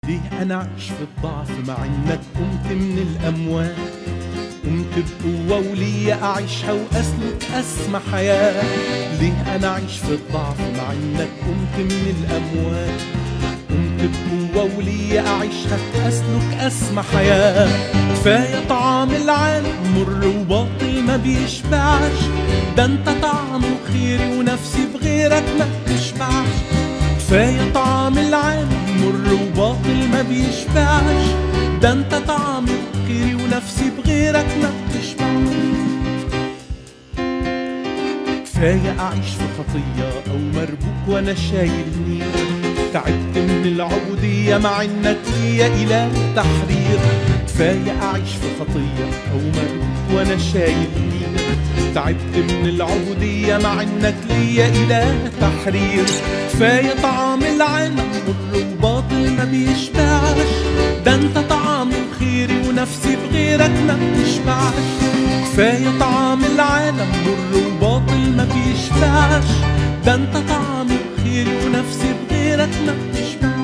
ليه انا عايش في الضعف مع انك قمت من الاموات قمت بقوة وليا أعيشها وأسلك أسمى حياة ليه أنا عايش في الضعف مع إنك قمت من الأموات قمت بقوة وليا أعيشها أسلك أسمى حياة كفاية طعام العالم مر وباطل ما بيشبعش ده أنت طعمه خيري ونفسي بغيرك ما بتشبعش كفاية طعم العالم مر وباطل ما بيشبعش ده انت طعم خيري ونفسي بغيرك ما بتشبعش كفاية أعيش في خطية أو مربوك وأنا شايل نير تعبت من العبودية مع إنك ليا إله تحرير كفاية أعيش في خطية أو مربوك وأنا شايل نير تعبت من العبودية مع إنك ليا إله تحرير كفاية طعام العالم مر وباطل ما بيشبعش ده انت طعام خيري ونفسي بغيرك ما بتشبعش كفاية طعام العالم مر وباطل ما بيشبعش ده انت طعام خيري ونفسي بغيرك ما بتشبعش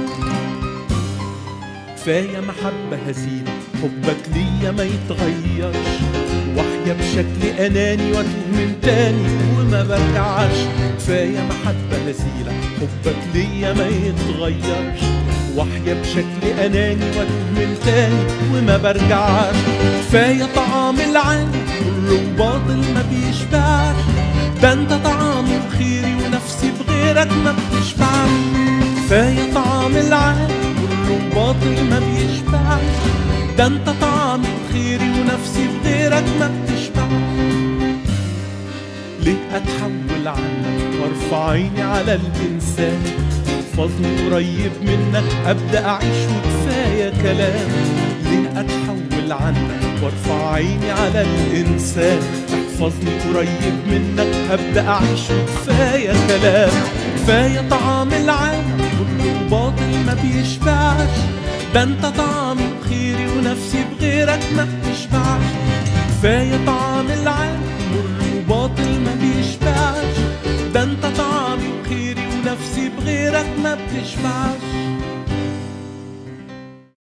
كفاية محبة هزيلة حبك ليا ما يتغيرش واحيا بشكل أناني واتوه من تاني وما برجعش كفاية محبة هزيلة حبك ليا ما يتغيرش واحيا بشكل أناني واتوه من تاني وما برجعش كفاية طعام العالم مر وباطل ما بيشبعش ده انت طعام خيري ونفسي بغيرك ما بتشبعش كفاية طعام العالم مر وباطل ما بيشبعش ده انت طعام خيري ونفسي بغيرك ما بتشبعش ليه اتحول عنك وارفع عيني على الانسان احفظني قريب منك ابدا اعيش وكفايه كلام ليه اتحول عنك وارفع عيني على الانسان احفظني قريب منك ابدا اعيش وكفايه كلام كفايه طعام العالم كله باطل ما بيشبعش ده انت طعم خيري ونفسي بغيرك ما بتشبعش كفايه طعام العالم مر وباطل ما بيشبعش ده انت طعم خيري ونفسي بغيرك ما بتشبعش